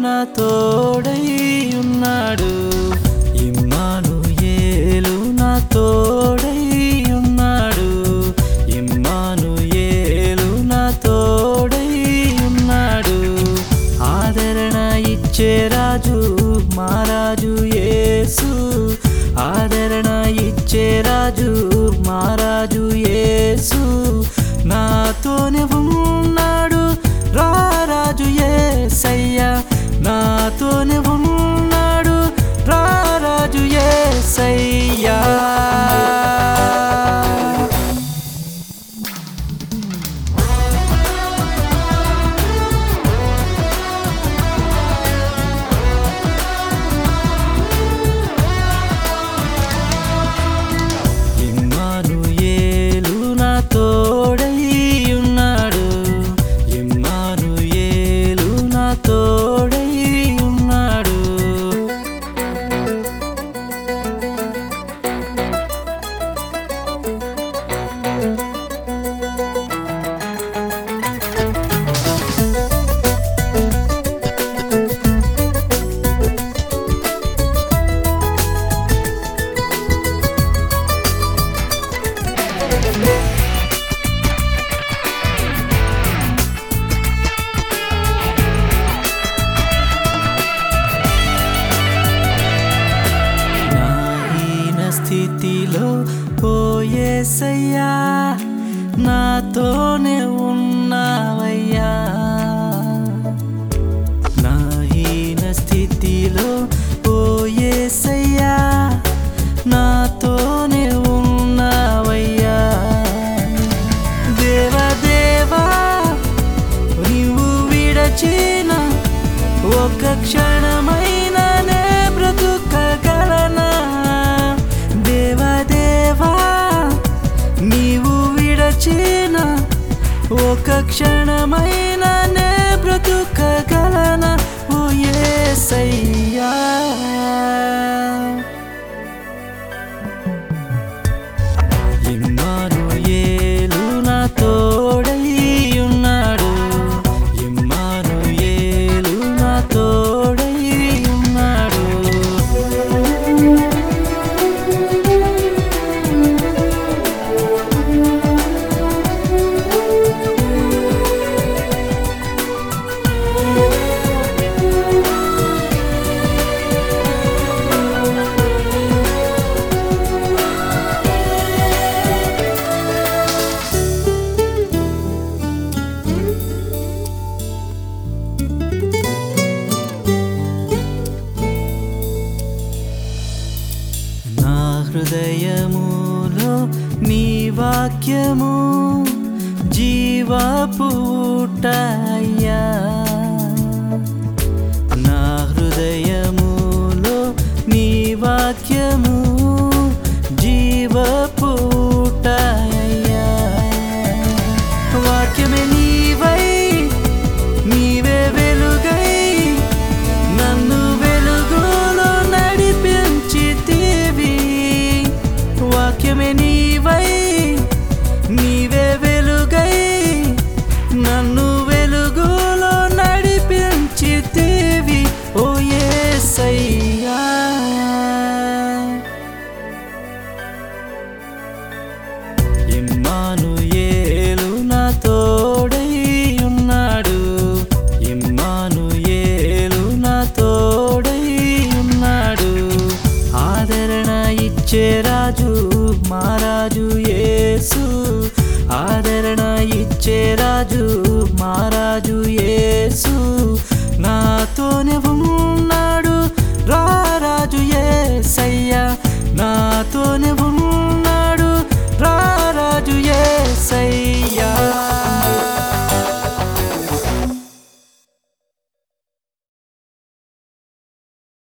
నా తోడై ఉన్నాడు ఇమ్మానుయేలు నా తోడై ఉన్నాడు ఇమ్మానుయేలు నా తోడై ఉన్నాడు ఆదరణ ఇచ్చే రాజు మారాజు యేసు ఆదరణ ఇచ్చే రాజు మారాజు యేసు నాతోనే ఉన్నాడు రారాజు యేసయ్య నాతోనే ఉన్నాడు రారాజు యేసయ్యా ఇమ్మానుయేలు నా తోడై ఉన్నాడు ఇమ్మానుయేలు నా తోడై ఉన్నాడు నా హీన స్థితిలో పోయేసయ్యా నాతోనే ఉన్నావయ్యా నా హీన స్థితిలో పోయేసయ్యా నాతోనే ఉన్నావయ్యా దేవదేవా నీవు విడచిన ఒక క్షణమైన నే బ్రతుకగలనా దేవదేవా నీవు విడచిన ఒక క్షణమైన నే బ్రతుకగలనా ఓ యేసయ్యా ఇమ్మానుయేలు నా తోడై ఉన్నాడు ఇమ్మానుయేలు నా తోడై ఉన్నాడు నా హృదయములో నీ వాక్యము జీవపూటయ్యా నా హృదయములో నీ వాక్యము జీవపూటయ్యా వాక్యమే నీవై నీవే వెలుగై నన్ను వెలుగులో నడిపించితివి వాక్యమే నీవై నీవే వెలుగై నన్ను వెలుగులో నడిపించితివి ఓ యేసయ్యా ఇమ్మానుయేలు నా తోడై ఉన్నాడు ఇమ్మానుయేలు నా తోడై ఉన్నాడు ఆదరణ ఇచ్చే రాజు మారాజు యేసు ఆదరణ ఇచ్చే రాజు మారాజు యేసు